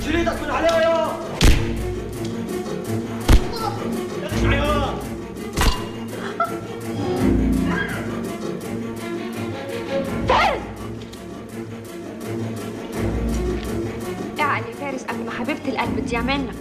شيل ايدك من عليها يا ارجع يا اعقل يا فارس قبل ما حبيبة القلب تضيع منك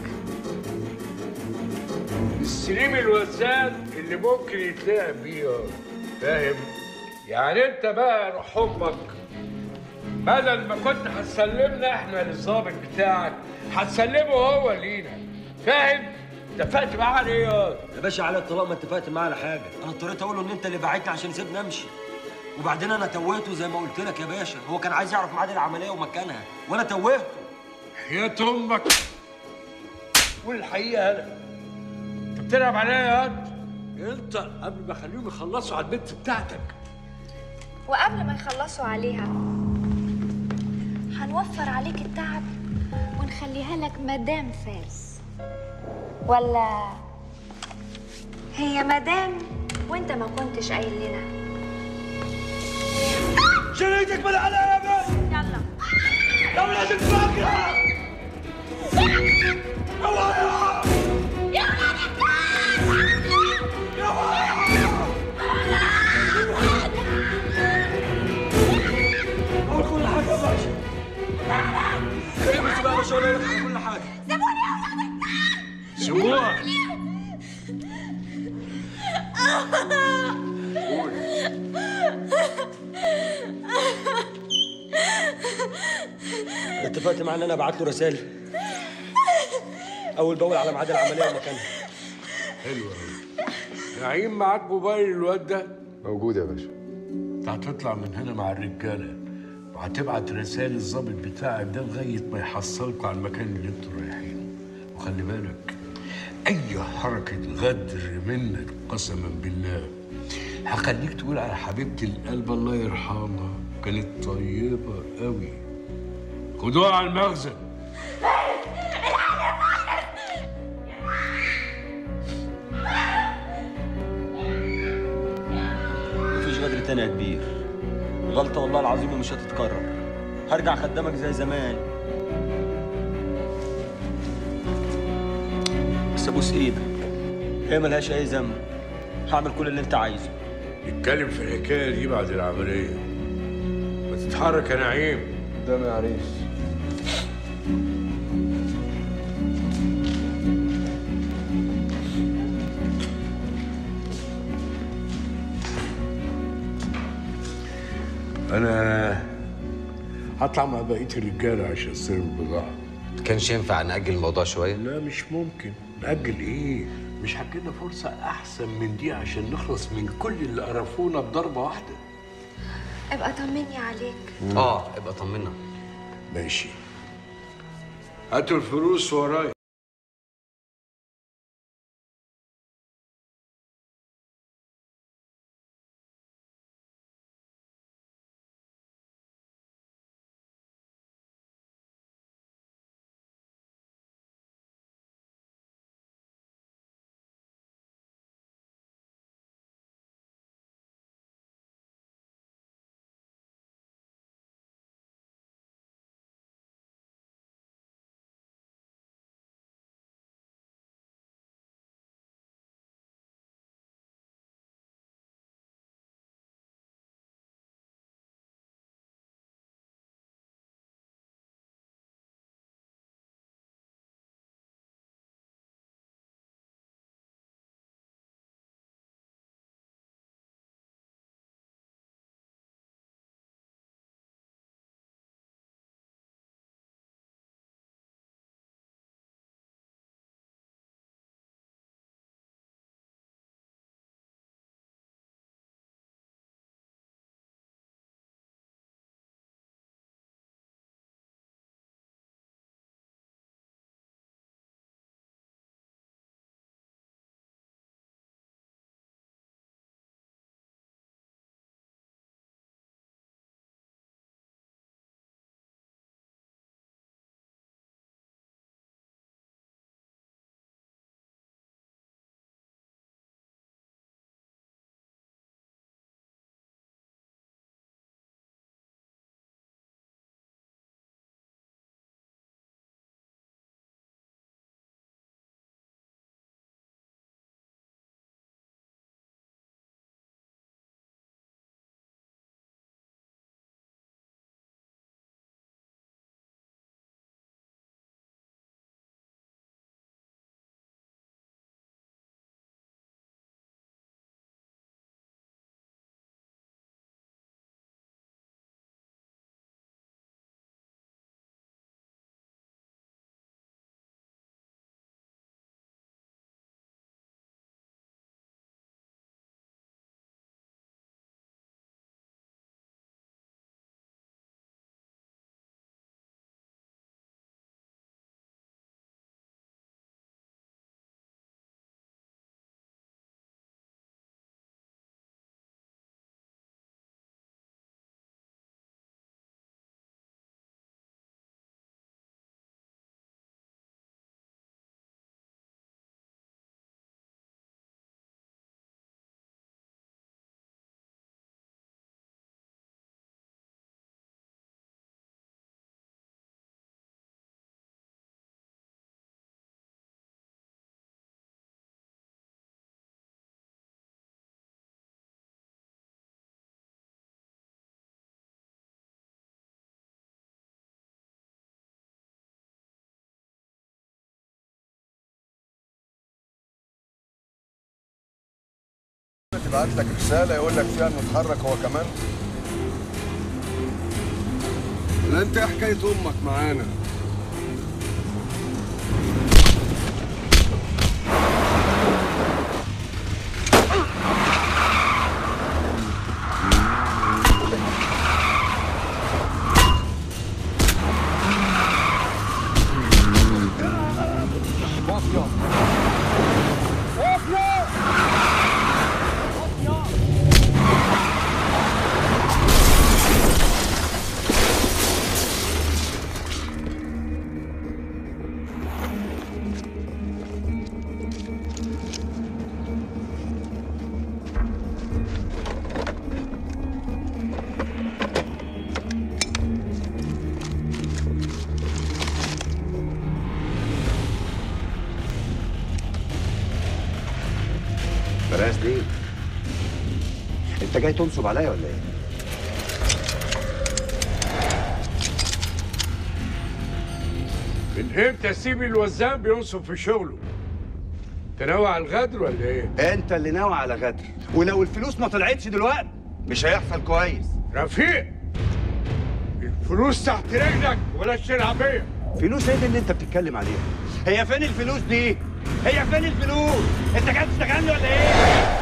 السليم الوزان اللي ممكن يتلعب بيه فاهم يعني انت بقى روح امك بدل ما كنت هتسلمنا احنا للظابط بتاعك هتسلمه هو لينا فاهم اتفقت معاه على ايه يا يا باشا على الطلاق ما اتفقت معاه على حاجه انا اضطريت اقول له ان انت اللي بعتني عشان سيبني امشي وبعدين انا توهته زي ما قلت لك يا باشا هو كان عايز يعرف ميعاد العمليه ومكانها وانا توهته يا امك قول الحقيقه هلا انت بتلعب عليا يا واد انت قبل ما اخليهم يخلصوا على البنت بتاعتك وقبل ما يخلصوا عليها هنوفر عليك التعب ونخليها لك مدام فارس ولا هي مدام وانت ما كنتش قايل لنا شيل ايدك من عليها يا باشا يلا يا ولاد الفاكهه يا قول كل حاجه يا باشا خليك بس بقى يا باشا ولا لك كل حاجه سيبوها اتفقت معاه ان انا ابعت له رسائل اول باول على ميعاد العمليه ومكانها حلو قوي نعيم معاك موبايل الواد ده موجود يا باشا انت هتطلع من هنا مع الرجاله وهتبعت رسائل الظابط بتاعك ده لغايه ما يحصلكوا على المكان اللي انتوا رايحينه وخلي بالك اي حركه غدر منك قسما بالله هخليك تقول على حبيبه القلب الله يرحمها كانت طيبه قوي خدوها على المخزن مفيش غدر تاني يا كبير غلطه والله العظيم ومش هتتكرر هرجع خدامك زي زمان بس ابوس ايدك هي ملهاش اي ذنب هعمل كل اللي انت عايزه نتكلم في الحكايه دي بعد العمليه ما تتحرك يا نعيم قدام يا عريس انا هطلع مع بقيه الرجاله عشان استلم البضاعه كانش ينفع نأجل الموضوع شوية؟ لا مش ممكن نأجل ايه مش هتجيلنا فرصة أحسن من دي عشان نخلص من كل اللي قرفونا بضربة واحدة ابقى طمني عليك اه ابقى طمنا ماشي هاتوا الفلوس ورايا بعت لك رساله يقول لك فيها انه اتحرك هو كمان لا انت ايه حكايه امك معانا بلاش دي انت جاي تنصب عليا ولا ايه؟ من امتى سيب الوزان بينصب في شغله تناوي على الغدر ولا ايه انت اللي ناوي على غدر ولو الفلوس ما طلعتش دلوقتي مش هيحصل كويس رفيق الفلوس تحت رجلك ولا الشرعبيه فلوس ايه دي اللي انت بتتكلم عليها؟ هي فين الفلوس دي؟ هي فين الفلوس؟ انت جاي تشتغلني ولا ايه؟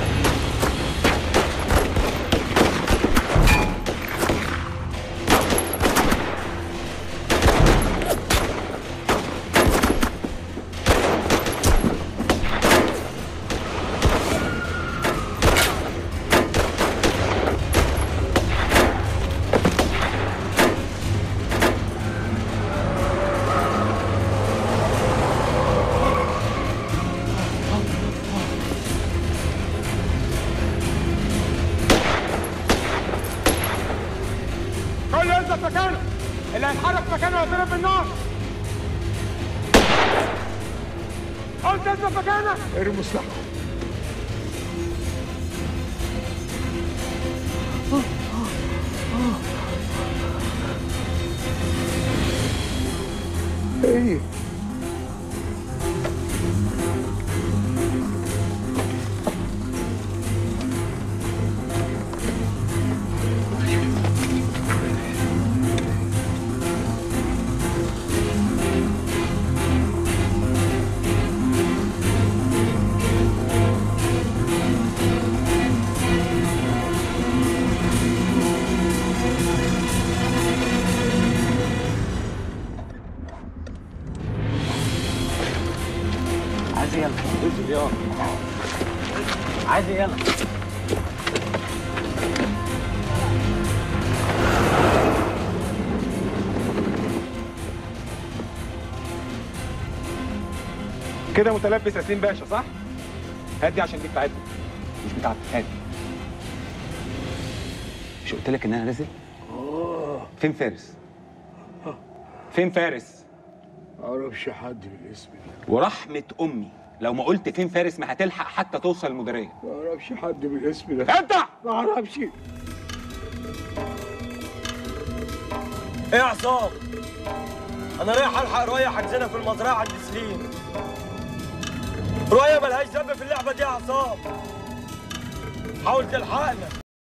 كل ينزل مكانه اللي هيتحرك مكانه يضرب بالنار قلت انزل مكانك ارمي سلاحك ايه كده متلبس ياسين باشا صح؟ هات دي عشان دي بتاعتنا مش بتاعتك هات مش قلت لك ان انا نازل؟ فين فارس؟ فين فارس؟ معرفش حد بالاسم ده ورحمة أمي لو ما قلت فين فارس ما هتلحق حتى توصل المديرية معرفش حد بالاسم ده أنت معرفش ايه يا عصام انا رايح الحق رؤية حجزنا في المزرعه عند سليم رؤية ملهاش ذنب في اللعبه دي يا عصام حاول تلحقنا